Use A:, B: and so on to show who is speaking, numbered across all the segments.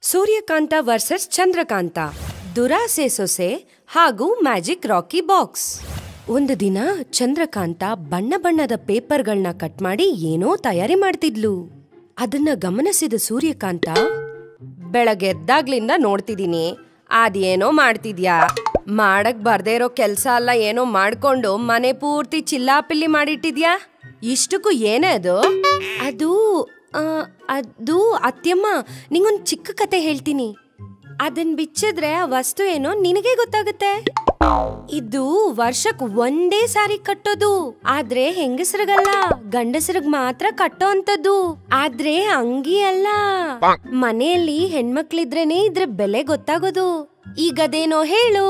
A: ಸೂರ್ಯಕಾಂತ versus Chandrakanta ದುರಾಸೆ ಸೊಸೆ ಹಾಗೂ ಮ್ಯಾಜಿಕ್ ರಾಕಿ ಬಾಕ್ಸ್ ಒಂದು ದಿನ ಚಂದ್ರಕಾಂತ ಬಣ್ಣ ಬಣ್ಣದ ಪೇಪರ್ಗಳನ್ನ ಕಟ್ ಮಾಡಿ ಏನೋ ತಯಾರಿ ಮಾಡ್ತಿದ್ಲು ಅದನ್ನ ಗಮನಿಸಿದ ಸೂರ್ಯಕಾಂತ ಬೆಳಗ್ಗೆ ಎದ್ದಾಗ್ಲಿಂದ ನೋಡ್ತಿದೀನಿ ಅದೇನೋ ಮಾಡ್ತಿದ್ಯಾ ಮಾಡಕ್ ಬರ್ದೇ ಇರೋ ಕೆಲ್ಸ ಎಲ್ಲ ಏನೋ ಮಾಡ್ಕೊಂಡು ಮನೆ ಪೂರ್ತಿ ಚಿಲ್ಲಾಪಿಲ್ಲಿ ಮಾಡಿಟ್ಟಿದ್ಯಾ ಇಷ್ಟಕ್ಕೂ ಏನೇ ಅದು ಅದು ಆ, ಅದು ಅತ್ಯಮ್ಮ ನಿಂಗೊಂದ್ ಚಿಕ್ಕ ಕತೆ ಹೇಳ್ತೀನಿ ಅದನ್ ಬಿಚ್ಚಿದ್ರೆ ಆ ವಸ್ತು ಏನೋ ನಿನಗೆ ಗೊತ್ತಾಗುತ್ತೆ ಇದು ವರ್ಷಕ್ ಒಂದೇ ಸಾರಿ ಕಟ್ಟೋದು ಆದ್ರೆ ಹೆಂಗಸರಿಗಲ್ಲ ಗಂಡಸರಿಗ್ ಮಾತ್ರ ಕಟ್ಟೋ ಅಂತದ್ದು ಆದ್ರೆ ಅಂಗಿ ಅಲ್ಲ ಮನೆಯಲ್ಲಿ ಹೆಣ್ಮಕ್ಳಿದ್ರೇನೆ ಇದ್ರ ಬೆಲೆ ಗೊತ್ತಾಗೋದು ಈಗದೇನೋ ಹೇಳು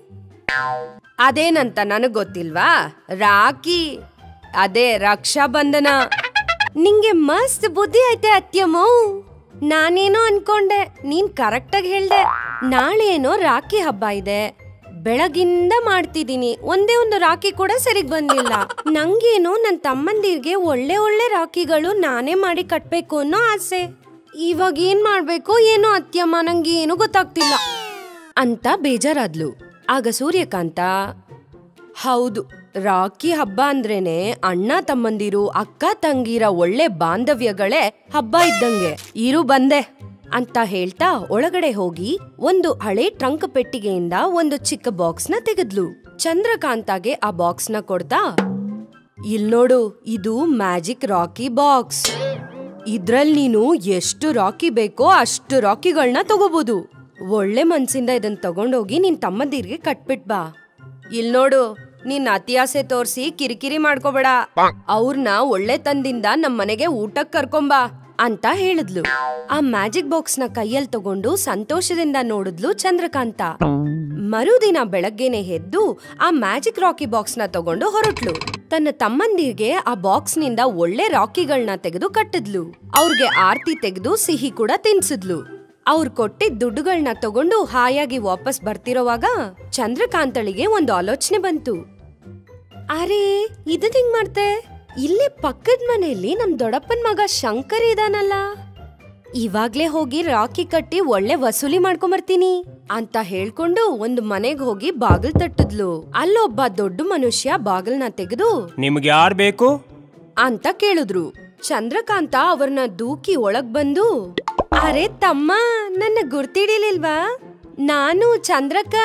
A: ಅದೇನಂತ ನನಗ್ ಗೊತ್ತಿಲ್ವಾ ರಾಖಿ ಅದೇ ರಕ್ಷಾ ಬಂಧನ ನಿಂಗೆ ಮಸ್ತ್ ಬುದ್ಧಿ ಐತೆ ಅತ್ಯಮ್ಮ ನಾನೇನೋ ಅನ್ಕೊಂಡೆ ನೀನ್ ಕರೆಕ್ಟಾಗಿ ಹೇಳ್ದೆ ನಾಳೆ ಏನೋ ರಾಖಿ ಹಬ್ಬ ಇದೆ ಬೆಳಗಿಂದ ಮಾಡ್ತಿದೀನಿ ಒಂದೇ ಒಂದು ರಾಖಿ ಕೂಡ ಸರಿಗ್ ಬಂದಿಲ್ಲ ನಂಗೇನೋ ನನ್ ತಮ್ಮಂದಿರ್ಗೆ ಒಳ್ಳೆ ಒಳ್ಳೆ ರಾಖಿಗಳು ನಾನೇ ಮಾಡಿ ಕಟ್ಬೇಕು ಅನ್ನೋ ಆಸೆ ಇವಾಗ ಏನ್ ಮಾಡ್ಬೇಕು ಏನೋ ಅತ್ಯಮ್ಮ ನಂಗೆ ಏನು ಗೊತ್ತಾಗ್ತಿಲ್ಲ ಅಂತ ಬೇಜಾರಾದ್ಲು ಆಗ ಸೂರ್ಯಕಾಂತ ಹೌದು ರಾಖಿ ಹಬ್ಬ ಅಂದ್ರೇನೆ ಅಣ್ಣ ತಮ್ಮಂದಿರು ಅಕ್ಕ ತಂಗಿರ ಒಳ್ಳೆ ಬಾಂಧವ್ಯಗಳೇ ಹಬ್ಬ ಇದ್ದಂಗೆ ಇರು ಬಂದೆ ಅಂತ ಹೇಳ್ತಾ ಒಳಗಡೆ ಹೋಗಿ ಒಂದು ಹಳೆ ಟ್ರಂಕ್ ಪೆಟ್ಟಿಗೆಯಿಂದ ಒಂದು ಚಿಕ್ಕ ಬಾಕ್ಸ್ ನ ತೆಗೆದ್ಲು ಚಂದ್ರಕಾಂತಾಗೆ ಆ ಬಾಕ್ಸ್ ನ ಕೊಡ್ತಾ ಇಲ್ ನೋಡು ಇದು ಮ್ಯಾಜಿಕ್ ರಾಕಿ ಬಾಕ್ಸ್ ಇದ್ರಲ್ಲಿ ನೀನು ಎಷ್ಟು ರಾಕಿ ಬೇಕೋ ಅಷ್ಟು ರಾಕಿಗಳನ್ನ ತಗೋಬಹುದು ಒಳ್ಳೆ ಮನ್ಸಿಂದ ಇದನ್ ತಗೊಂಡೋಗಿ ನಿನ್ ತಮ್ಮಂದಿರ್ಗೆ ಕಟ್ಬಿಟ್ ಬಾ ಇಲ್ ನೋಡು ನಿನ್ ಅತಿಯಾಸೆ ತೋರ್ಸಿ ಕಿರಿಕಿರಿ ಮಾಡ್ಕೋಬೇಡ ಅವ್ರನ್ನ ಒಳ್ಳೆ ತಂದಿಂದ ನಮ್ ಮನೆಗೆ ಊಟಕ್ ಕರ್ಕೊಂಬಾ ಅಂತ ಹೇಳಿದ್ಲು ಆ ಮ್ಯಾಜಿಕ್ ಬಾಕ್ಸ್ ನ ಕೈಯಲ್ಲಿ ತಗೊಂಡು ಸಂತೋಷದಿಂದ ನೋಡಿದ್ಲು ಚಂದ್ರಕಾಂತ ಮರುದಿನ ಬೆಳಗ್ಗೆನೆ ಎದ್ದು ಆ ಮ್ಯಾಜಿಕ್ ರಾಕಿ ಬಾಕ್ಸ್ ನ ತಗೊಂಡು ಹೊರಟ್ಲು ತನ್ನ ತಮ್ಮಂದಿರ್ಗೆ ಆ ಬಾಕ್ಸ್ ನಿಂದ ಒಳ್ಳೆ ರಾಕಿಗಳನ್ನ ತೆಗೆದು ಕಟ್ಟಿದ್ಲು ಅವ್ರಿಗೆ ಆರ್ತಿ ತೆಗೆದು ಸಿಹಿ ಕೂಡ ತಿನ್ಸಿದ್ಲು ಅವ್ರು ಕೊಟ್ಟಿದ್ ದುಡ್ಡುಗಳನ್ನ ತಗೊಂಡು ಹಾಯಾಗಿ ವಾಪಸ್ ಬರ್ತಿರೋವಾಗ ಚಂದ್ರಕಾಂತಳಿಗೆ ಒಂದು ಆಲೋಚನೆ ಬಂತು ಅರೆ ಇದು ಹೆಂಗ್ ಮಾಡ್ತೆ ಇಲ್ಲೇ ಪಕ್ಕದ ಮನೆಯಲ್ಲಿ ನಮ್ ದೊಡ್ಡಪ್ಪನ್ ಮಗ ಶಂಕರ್ ಇದಾನಲ್ಲ ಇವಾಗ್ಲೇ ಹೋಗಿ ರಾಕಿ ಕಟ್ಟಿ ಒಳ್ಳೆ ವಸೂಲಿ ಮಾಡ್ಕೊಂಬರ್ತೀನಿ ಅಂತ ಹೇಳ್ಕೊಂಡು ಒಂದು ಮನೆಗ್ ಹೋಗಿ ಬಾಗಿಲ್ ತಟ್ಟಿದ್ಲು ಅಲ್ಲೊಬ್ಬ ದೊಡ್ಡ ಮನುಷ್ಯ ಬಾಗಿಲ್ನ ತೆಗೆದು
B: ನಿಮ್ಗೆ ಯಾರು ಬೇಕು
A: ಅಂತ ಕೇಳಿದ್ರು ಚಂದ್ರಕಾಂತ ಅವ್ರನ್ನ ದೂಕಿ ಒಳಗ್ ಬಂದು ಅರೆ ತಮ್ಮ ನನ್ನ ಗುರ್ತಿಡಿಲಿಲ್ವಾ ನಾನು ಚಂದ್ರಕ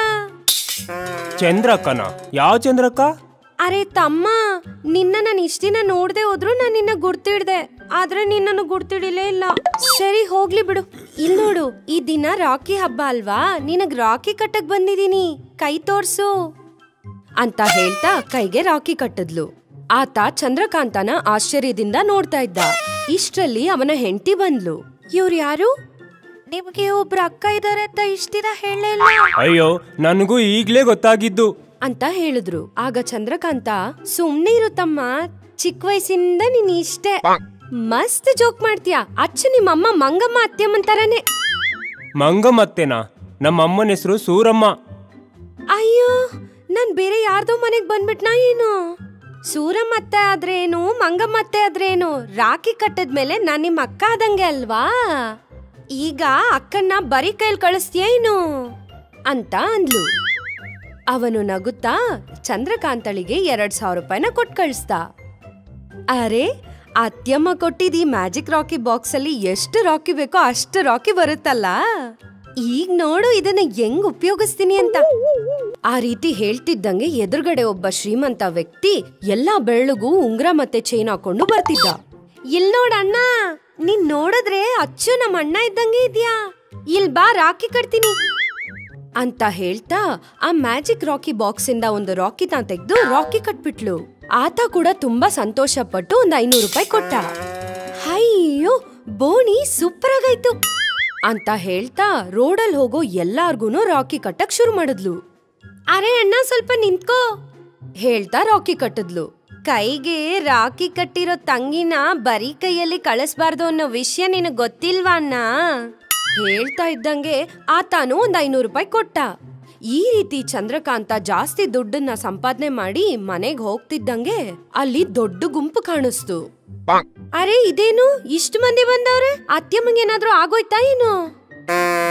B: ಚಂದ್ರಕ್ಕನ ಯಾವ ಚಂದ್ರಕ್ಕ
A: ಅರೆ ತಮ್ಮ ನಿನ್ನ ನಾನು ಇಷ್ಟ ದಿನ ನೋಡ್ದೆ ಹೋದ್ರು ನಾನು ನಿನ್ನ ಗುರ್ತಿಡ್ದೆ ಆದ್ರೆ ನಿನ್ನನ್ನು ಗುರ್ತಿಡಿಲೇ ಇಲ್ಲ ಸರಿ ಹೋಗ್ಲಿ ಬಿಡು ಇಲ್ ನೋಡು ಈ ದಿನ ರಾಖಿ ಹಬ್ಬ ಅಲ್ವಾ ನಿನಗ್ ರಾಖಿ ಕಟ್ಟಕ್ ಬಂದಿದೀನಿ ಕೈ ತೋರ್ಸು ಅಂತ ಹೇಳ್ತಾ ಕೈಗೆ ರಾಖಿ ಕಟ್ಟಿದ್ಲು ಆತ ಚಂದ್ರಕಾಂತನ ಆಶ್ಚರ್ಯದಿಂದ ನೋಡ್ತಾ ಇದ್ದ ಇಷ್ಟ್ರಲ್ಲಿ ಅವನ ಹೆಂಡತಿ ಬಂದ್ಲು ಇವ್ರು ಯಾರು ನಿಮ್ಗೆ ಒಬ್ರ ಅಕ್ಕ ಇದಾರೆ ಅಂತ ಇಷ್ಟ ದಿನ ಹೇಳಲೇ ಇಲ್ಲ
B: ಅಯ್ಯೋ ನನಗೂ ಈಗ್ಲೇ ಗೊತ್ತಾಗಿದ್ದು
A: ಅಂತ ಹೇಳಿದ್ರು ಆಗ ಚಂದ್ರಕಾಂತ ಸುಮ್ನೆ ಇರು ತಮ್ಮ ಚಿಕ್ಕ ವಯಸ್ಸಿಂದ ನೀನ್ ಇಷ್ಟೇ ಮಸ್ತ್ ಜೋಕ್ ಮಾಡ್ತೀಯ ಅಚ್ಚು ನಿಮ್ಮಮ್ಮ ಮಂಗಮ್ಮ ಅತ್ಯಮ್ಮನ್ ತರನೇ
B: ಮಂಗಮ್ಮತ್ತೆನಾ ನಮ್ಮ ಅಮ್ಮನ ಹೆಸರು ಸೂರಮ್ಮ
A: ಅಯ್ಯೋ ನಾನ್ ಬೇರೆ ಯಾರ್ದೋ ಮನೆಗ್ ಬಂದ್ಬಿಟ್ನಾ ಏನು ಸೂರಮ್ಮತ್ತೆ ಆದ್ರೇನು ಮಂಗಮ್ಮತ್ತೆ ಆದ್ರೇನು ರಾಖಿ ಕಟ್ಟದ್ಮೇಲೆ ನಾನ್ ನಿಮ್ ಅಕ್ಕ ಆದಂಗೆ ಅಲ್ವಾ ಈಗ ಅಕ್ಕನ್ನ ಬರೀ ಕೈಲ್ ಕಳಿಸ್ತೀಯೇನು ಅಂತ ಅಂದ್ಲು ಅವನು ನಗುತ್ತಾ ಚಂದ್ರಕಾಂತಳಿಗೆ ಎರಡ್ ಸಾವಿರ ರೂಪಾಯಿನ ಕೊಟ್ಟು ಕಳಿಸ್ದ ಅರೆ ಅತ್ಯಮ್ಮ ಕೊಟ್ಟಿದ್ ಈ ಮ್ಯಾಜಿಕ್ ರಾಕಿ ಬಾಕ್ಸ್ ಅಲ್ಲಿ ಎಷ್ಟು ರಾಕಿ ಬೇಕೋ ಅಷ್ಟು ರಾಕಿ ಬರುತ್ತಲ್ಲ ಈಗ ನೋಡು ಇದನ್ನ ಹೆಂಗ್ ಉಪಯೋಗಿಸ್ತೀನಿ ಅಂತ ಆ ರೀತಿ ಹೇಳ್ತಿದ್ದಂಗೆ ಎದುರುಗಡೆ ಒಬ್ಬ ಶ್ರೀಮಂತ ವ್ಯಕ್ತಿ ಎಲ್ಲಾ ಬೆಳ್ಳಗೂ ಉಂಗ್ರ ಮತ್ತೆ ಚೈನ್ ಹಾಕೊಂಡು ಬರ್ತಿದ್ದ ಇಲ್ ನೋಡ್ ಅಣ್ಣ ನೀನ್ ನೋಡಿದ್ರೆ ಅಚ್ಚು ನಮ್ಮ ಅಣ್ಣ ಇದ್ದಂಗೆ ಇದ್ಯಾ ಇಲ್ ಬಾ ರಾಖಿ ಕಟ್ತೀನಿ ಅಂತ ಹೇಳ್ತಾ ಆ ಮ್ಯಾಜಿಕ್ ರಾಕಿ ಬಾಕ್ಸ್ ಇಂದ ಒಂದು ರಾಕಿನ ತೆಗೆದು ರಾಕಿ ಕಟ್ಬಿಟ್ಲು ಆತ ಕೂಡ ತುಂಬಾ ಸಂತೋಷ ಪಟ್ಟು ಒಂದ್ ಐನೂರು ರೂಪಾಯಿ ಕೊಟ್ಟ ಅಯ್ಯೋ ಬೋಣಿ ಸೂಪರ್ ಆಗೈತು ಅಂತ ಹೇಳ್ತಾ ರೋಡಲ್ ಹೋಗೋ ಎಲ್ಲಾರ್ಗೂನು ರಾಕಿ ಕಟ್ಟಕ್ ಶುರು ಮಾಡಿದ್ಲು ಅರೆ ಅಣ್ಣ ಸ್ವಲ್ಪ ನಿಂತ್ಕೋ ಹೇಳ್ತಾ ರಾಕಿ ಕಟ್ಟಿದ್ಲು ಕೈಗೆ ರಾಖಿ ಕಟ್ಟಿರೋ ತಂಗಿನ ಬರೀ ಕೈಯಲ್ಲಿ ಕಳಿಸ್ಬಾರ್ದು ಅನ್ನೋ ವಿಷಯ ನಿನಗ್ ಗೊತ್ತಿಲ್ವಾ ಅಣ್ಣ ಹೇಳ್ತಾ ಇದ್ದಂಗೆ ಆತಾನು ಒಂದ್ ಐನೂರು ರೂಪಾಯಿ ಕೊಟ್ಟ ಈ ರೀತಿ ಚಂದ್ರಕಾಂತ ಜಾಸ್ತಿ ದುಡ್ಡನ್ನ ಸಂಪಾದನೆ ಮಾಡಿ ಮನೆಗ್ ಹೋಗ್ತಿದ್ದಂಗೆ ಅಲ್ಲಿ ದೊಡ್ಡ ಗುಂಪು ಕಾಣಿಸ್ತು ಅರೆ ಇದೇನು ಇಷ್ಟು ಮಂದಿ ಬಂದವ್ರೆ ಅತ್ಯಮ್ಮಂಗೇನಾದ್ರೂ ಆಗೋಯ್ತಾ ಏನು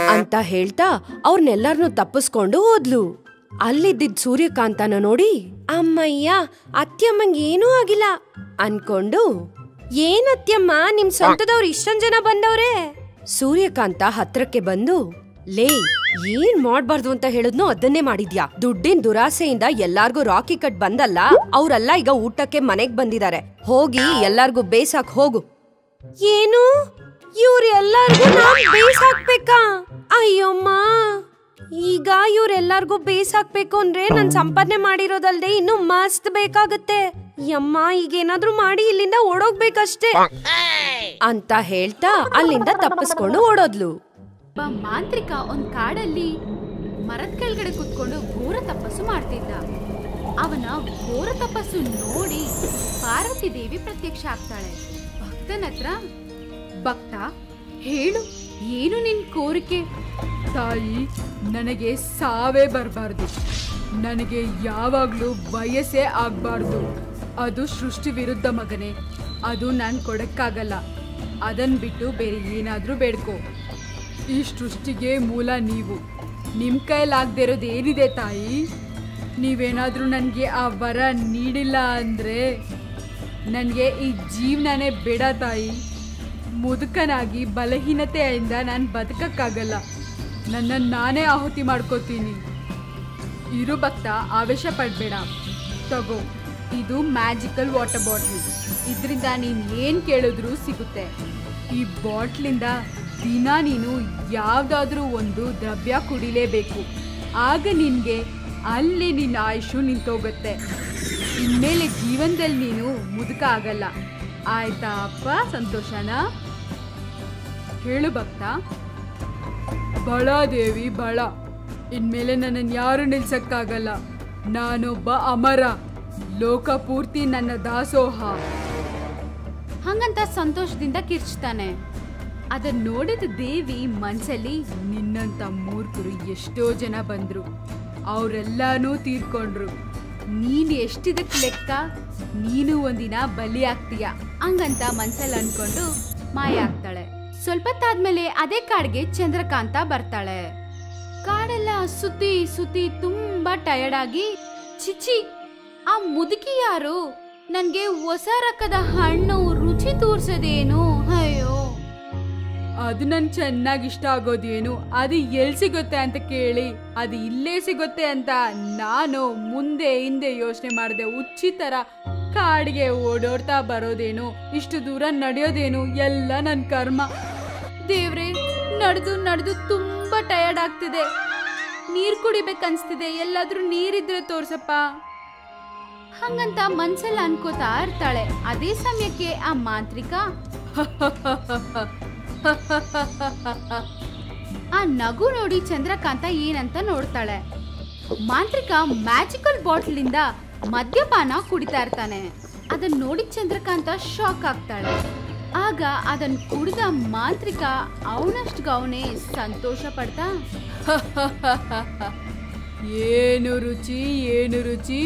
A: ಅಂತ ಹೇಳ್ತಾ ಅವ್ರನ್ನೆಲ್ಲರನ್ನೂ ತಪ್ಪಿಸ್ಕೊಂಡು ಹೋದ್ಲು ಅಲ್ಲಿದ್ದಿದ್ ಸೂರ್ಯಕಾಂತನ ನೋಡಿ ಅಮ್ಮಯ್ಯ ಅತ್ಯಮ್ಮಂಗ್ ಏನೂ ಆಗಿಲ್ಲ ಅನ್ಕೊಂಡು ಏನ್ ಅತ್ಯಮ್ಮ ನಿಮ್ ಸ್ವಂತದವ್ರು ಇಷ್ಟೊಂದ್ ಜನ ಬಂದವ್ರೆ ಸೂರ್ಯಕಾಂತ ಹತ್ರಕ್ಕೆ ಬಂದು ಲೇ ಏನ್ ಮಾಡ್ಬಾರ್ದು ಅಂತ ಹೇಳಿದ್ನೋ ಅದನ್ನೇ ಮಾಡಿದ್ಯಾ ದುಡ್ಡಿನ ದುರಾಸೆಯಿಂದ ಎಲ್ಲಾರ್ಗೂ ರಾಕಿ ಕಟ್ ಬಂದಲ್ಲ ಅವ್ರೆಲ್ಲ ಈಗ ಊಟಕ್ಕೆ ಮನೆಗ್ ಬಂದಿದ್ದಾರೆ ಹೋಗಿ ಎಲ್ಲಾರ್ಗೂ ಬೇಸಾಕ್ ಹೋಗು ಏನು ಇವ್ರ ಎಲ್ಲಾರ್ಗೂ ನಾನ್ ಬೇಸ್ ಹಾಕ್ಬೇಕಾ ಅಯ್ಯಮ್ಮ ಈಗ ಇವ್ರೆಲ್ಲಾರ್ಗೂ ಬೇಸ್ ಹಾಕ್ಬೇಕು ಅಂದ್ರೆ ನನ್ ಸಂಪಾದನೆ ಮಾಡಿರೋದಲ್ದೆ ಇನ್ನು ಮಸ್ತ್ ಬೇಕಾಗತ್ತೆ ಯಮ್ಮ ಈಗ ಏನಾದ್ರೂ ಮಾಡಿ ಇಲ್ಲಿಂದ ಓಡೋಗ್ಬೇಕಷ್ಟೇ ಅಂತ ಹೇಳ್ತಾ ಅಲ್ಲಿಂದ ತಪ್ಪಿಸ್ಕೊಂಡು ಓಡೋದ್ಲು
C: ಒಬ್ಬ ಮಾಂತ್ರಿಕ ಒಂದ್ ಕಾಡಲ್ಲಿ ಮರದ ಕೆಳಗಡೆ ಕುತ್ಕೊಂಡು ಘೋರ ತಪಸ್ಸು ಮಾಡ್ತಿದ್ದ ಅವನ ಘೋರ ತಪಸ್ಸು ನೋಡಿ ಪಾರ್ವತಿ ದೇವಿ ಪ್ರತ್ಯಕ್ಷ ಆಗ್ತಾಳೆ ಭಕ್ತನ ಹತ್ರ ಭಕ್ತ ಹೇಳು ಏನು ನಿನ್ ಕೋರಿಕೆ
D: ತಾಯಿ ನನಗೆ ಸಾವೇ ಬರಬಾರ್ದು ನನಗೆ ಯಾವಾಗ್ಲೂ ವಯಸ್ಸೇ ಆಗ್ಬಾರ್ದು ಅದು ಸೃಷ್ಟಿ ವಿರುದ್ಧ ಮಗನೇ ಅದು ನಾನು ಕೊಡಕ್ಕಾಗಲ್ಲ ಅದನ್ ಬಿಟ್ಟು ಬೇರೆ ಏನಾದ್ರೂ ಬೇಡ್ಕೋ ಈ ಸೃಷ್ಟಿಗೆ ಮೂಲ ನೀವು ನಿಮ್ ಕೈಲಾಗ್ದೇ ಇರೋದು ಏನಿದೆ ತಾಯಿ ನೀವೇನಾದ್ರೂ ನನಗೆ ಆ ವರ ನೀಡಿಲ್ಲ ಅಂದ್ರೆ ನನಗೆ ಈ ಜೀವನನೇ ಬೇಡ ತಾಯಿ ಮುದುಕನಾಗಿ ಬಲಹೀನತೆಯಿಂದ ನಾನು ಬದುಕಕ್ಕಾಗಲ್ಲ ನನ್ನನ್ನು ನಾನೇ ಆಹುತಿ ಮಾಡ್ಕೋತೀನಿ ಇರು ಭಕ್ತ ಆವೇಶ ಪಡಬೇಡ ತಗೋ ಇದು ಮ್ಯಾಜಿಕಲ್ ವಾಟರ್ ಬಾಟ್ಲ್ ಇದರಿಂದ ನೀನು ಏನು ಕೇಳಿದ್ರೂ ಸಿಗುತ್ತೆ ಈ ಬಾಟ್ಲಿಂದ ದಿನ ನೀನು ಯಾವುದಾದ್ರೂ ಒಂದು ದ್ರವ್ಯ ಕುಡಿಲೇಬೇಕು ಆಗ ನಿನಗೆ ಅಲ್ಲಿ ನಿನ್ನ ಆಯುಷು ನಿಂತೋಗುತ್ತೆ ಇನ್ಮೇಲೆ ಜೀವನದಲ್ಲಿ ನೀನು ಮುದುಕ ಆಗಲ್ಲ ಆಯ್ತಾ ಅಪ್ಪ ಸಂತೋಷನಾ ಹೇಳು ಭಕ್ತ ಬಳ ದೇವಿ ಬಳ ಇನ್ಮೇಲೆ ನನ್ನನ್ನು ಯಾರು ನಿಲ್ಸಕ್ಕಾಗಲ್ಲ ನಾನೊಬ್ಬ ಅಮರ ಲೋಕ ಪೂರ್ತಿ ನನ್ನ ದಾಸೋಹ
C: ಹಂಗಂತ ಸಂತೋಷದಿಂದ ಕಿರ್ಚ್ತಾನೆ ಅದನ್ನ ನೋಡಿದ ದೇವಿ ಮನ್ಸಲ್ಲಿ
D: ನಿನ್ನಂತ ಮೂರ್ಖರು ಎಷ್ಟೋ ಜನ ಬಂದ್ರು ಅವರೆಲ್ಲಾನು ತೀರ್ಕೊಂಡ್ರು
C: ನೀನ್ ಎಷ್ಟಿದಕ್ ಲೆಕ್ಕ ನೀನು ಒಂದಿನ ಬಲಿ ಆಗ್ತೀಯ ಹಂಗಂತ ಮನ್ಸಲ್ಲಿ ಅನ್ಕೊಂಡು ಮಾಯ ಆಗ್ತಾಳೆ ಸ್ವಲ್ಪ ಹೊತ್ತಾದ್ಮೇಲೆ ಅದೇ ಕಾಡ್ಗೆ ಚಂದ್ರಕಾಂತ ಬರ್ತಾಳೆ ಕಾಡೆಲ್ಲ ಸುತ್ತಿ ಸುತ್ತಿ ತುಂಬಾ ಟಯರ್ಡ್ ಆಗಿ ಚಿಚಿ ಆ ಮುದುಕಿ ಯಾರು ನನ್ಗೆ ಹೊಸ ರಕದ ಹಣ್ಣು ರುಚಿ ತೋರ್ಸೋದೇನು ಅಯ್ಯೋ
D: ಅದು ನನ್ ಚೆನ್ನಾಗಿ ಇಷ್ಟ ಆಗೋದೇನು ಅದು ಎಲ್ಲಿ ಸಿಗುತ್ತೆ ಅಂತ ಕೇಳಿ ಅದು ಇಲ್ಲೇ ಸಿಗುತ್ತೆ ಅಂತ ನಾನು ಮುಂದೆ ಹಿಂದೆ ಯೋಚನೆ ಮಾಡಿದೆ ಹುಚ್ಚಿ ತರ ಕಾಡಿಗೆ ಓಡೋಡ್ತಾ ಬರೋದೇನು ಇಷ್ಟು ದೂರ ನಡೆಯೋದೇನು ಎಲ್ಲ ನನ್ನ ಕರ್ಮ
C: ದೇವ್ರೆ ನಡೆದು ನಡೆದು ತುಂಬಾ ಟಯರ್ಡ್ ಆಗ್ತಿದೆ ನೀರ್ ಕುಡಿಬೇಕನ್ಸ್ತಿದೆ ಎಲ್ಲಾದ್ರೂ ನೀರಿದ್ರೆ ತೋರ್ಸಪ್ಪ ಹಂಗಂತ ಮನ್ಸಲ್ಲಿ ಅನ್ಕೋತಾ ಇರ್ತಾಳೆ ಅದೇ ಸಮಯಕ್ಕೆ ಆ ಮಾಂತ್ರಿಕ ಆ ನಗು ನೋಡಿ ಚಂದ್ರಕಾಂತ ಏನಂತ ನೋಡ್ತಾಳೆ ಮಾಂತ್ರಿಕ ಮ್ಯಾಜಿಕಲ್ ಬಾಟ್ಲಿಂದ ಮದ್ಯಪಾನ ಕುಡಿತಾ ಇರ್ತಾನೆ ಅದನ್ನ ನೋಡಿ ಚಂದ್ರಕಾಂತ ಶಾಕ್ ಆಗ್ತಾಳೆ ಆಗ ಅದನ್ನ ಕುಡಿದ ಮಾಂತ್ರಿಕ ಅವನಷ್ಟು ಅವನೇ ಸಂತೋಷ ಪಡ್ತಾ
D: ಏನು ರುಚಿ ಏನು ರುಚಿ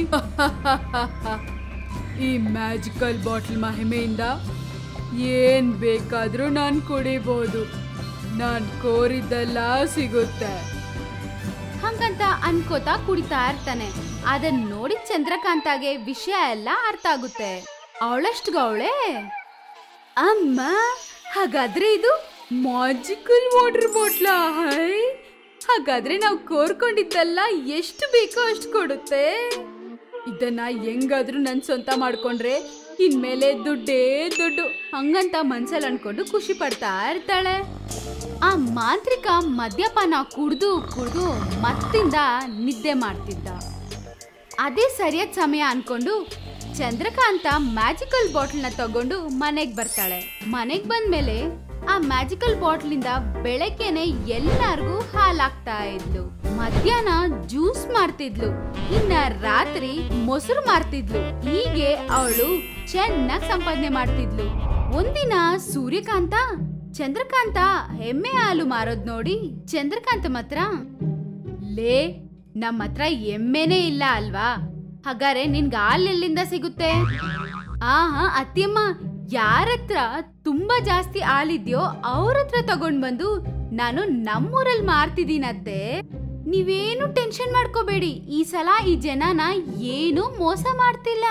D: ಈ ಮ್ಯಾಜಿಕಲ್ ಬಾಟ್ಲ್ ಮಹಿಮೆಯಿಂದ ಏನ್ ಬೇಕಾದ್ರೂ ನಾನು ಕುಡಿಬೋದು ನಾನು ಕೋರಿದ್ದೆಲ್ಲ ಸಿಗುತ್ತೆ
C: ಹಂಗಂತ ಅನ್ಕೋತಾ ಕುಡಿತಾ ಇರ್ತಾನೆ ಅದನ್ನ ನೋಡಿ ಚಂದ್ರಕಾಂತಾಗೆ ವಿಷಯ ಎಲ್ಲ ಅರ್ಥ ಆಗುತ್ತೆ ಅವಳಷ್ಟು ಅವಳೆ ಅಮ್ಮ ಹಾಗಾದ್ರೆ ಇದು
D: ಮ್ಯಾಜಿಕಲ್ ವಾಟರ್ ಬಾಟ್ಲ ಹೈ ಹಾಗಾದ್ರೆ ನಾವು ಕೋರ್ಕೊಂಡಿದ್ದೆಲ್ಲ ಎಷ್ಟು ಬೇಕೋ ಅಷ್ಟು ಕೊಡುತ್ತೆ ಇದನ್ನ ಹೆಂಗಾದ್ರೂ ನನ್ ಸ್ವಂತ ಮಾಡ್ಕೊಂಡ್ರೆ ಇನ್ಮೇಲೆ ದುಡ್ಡೇ ದುಡ್ಡು
C: ಹಂಗಂತ ಮನ್ಸಲ್ಲಿ ಅನ್ಕೊಂಡು ಖುಷಿ ಪಡ್ತಾ ಇರ್ತಾಳೆ ಆ ಮಾಂತ್ರಿಕ ಮದ್ಯಪಾನ ಕುಡ್ದು ಕುಡ್ದು ಮತ್ತಿಂದ ನಿದ್ದೆ ಮಾಡ್ತಿದ್ದ ಅದೇ ಸರಿಯಾದ ಸಮಯ ಅನ್ಕೊಂಡು ಚಂದ್ರಕಾಂತ ಮ್ಯಾಜಿಕಲ್ ಬಾಟ್ಲ್ನ ತಗೊಂಡು ಮನೆಗ್ ಬರ್ತಾಳೆ ಮನೆಗ್ ಬಂದ್ಮೇಲೆ ಆ ಮ್ಯಾಜಿಕಲ್ ಬಾಟ್ಲಿಂದ ಬೆಳಗ್ಗೆನೆ ಎಲ್ಲಾರ್ಗೂ ಹಾಲಾಗ್ತಾ ಇದ್ಲು ಮಧ್ಯಾಹ್ನ ಜ್ಯೂಸ್ ಮಾಡ್ತಿದ್ಲು ಇನ್ನ ರಾತ್ರಿ ಮೊಸರು ಮಾರ್ತಿದ್ಲು ಹೀಗೆ ಅವಳು ಚೆನ್ನಾಗ್ ಸಂಪಾದನೆ ಮಾಡ್ತಿದ್ಲು ಒಂದಿನ ಸೂರ್ಯಕಾಂತ ಚಂದ್ರಕಾಂತ ಎಮ್ಮೆ ಹಾಲು ಮಾರೋದ್ ನೋಡಿ ಚಂದ್ರಕಾಂತ ಮಾತ್ರ ಲೇ ನಮ್ಮ ಹತ್ರ ಎಮ್ಮೆನೇ ಇಲ್ಲ ಅಲ್ವಾ ಹಾಗಾದ್ರೆ ನಿನ್ಗೆ ಹಾಲ್ ಎಲ್ಲಿಂದ ಸಿಗುತ್ತೆ ಆ ಹಾ ಅತ್ತಿಯಮ್ಮ ಯಾರತ್ರ ತುಂಬಾ ಜಾಸ್ತಿ ಹಾಲಿದ್ಯೋ ಅವ್ರ ಹತ್ರ ತಗೊಂಡ್ ಬಂದು ನಾನು ನಮ್ಮೂರಲ್ಲಿ ಮಾರ್ತಿದ್ದೀನತ್ತೆ ನೀವೇನು ಟೆನ್ಷನ್ ಮಾಡ್ಕೋಬೇಡಿ ಈ ಸಲ ಈ ಜನನ ಏನು ಮೋಸ ಮಾಡ್ತಿಲ್ಲ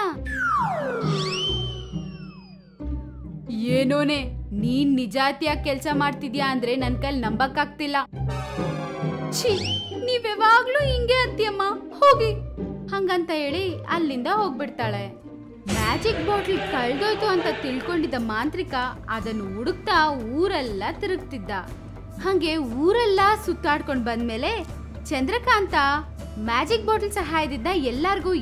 C: ಏನೋನೆ ನೀನ್ ನಿಜಾತಿಯಾಗಿ ಕೆಲಸ ಮಾಡ್ತಿದ್ಯಾ ಅಂದ್ರೆ ನನ್ ಕೈಲಿ ನಂಬಕ್ಕಾಗ್ತಿಲ್ಲ ಛೀ ನೀವ್ ಯಾವಾಗ್ಲೂ ಹಿಂಗೆ ಅತ್ತಿಯಮ್ಮ ಹೋಗಿ ಹಂಗಂತ ಹೇಳಿ ಅಲ್ಲಿಂದ ಹೋಗ್ಬಿಡ್ತಾಳೆ ಮ್ಯಾಜಿಕ್ ಬಾಟ್ಲ್ ಕಳ್ದೋಯ್ತು ಅಂತ ತಿಳ್ಕೊಂಡಿದ್ದ ಮಾಂತ್ರಿಕ ಅದನ್ನು ಹುಡುಕ್ತಾ ಊರೆಲ್ಲ ತಿರುಗ್ತಿದ್ದ ಹಂಗೆ ಊರೆಲ್ಲ ಸುತ್ತಾಡ್ಕೊಂಡ್ ಬಂದ್ಮೇಲೆ ಚಂದ್ರಕಾಂತ ಮ್ಯಾಜಿಕ್ ಬಾಟಲ್ ಸಹಾಯದಿಂದ ಎಲ್ಲಾರ್ಗೂ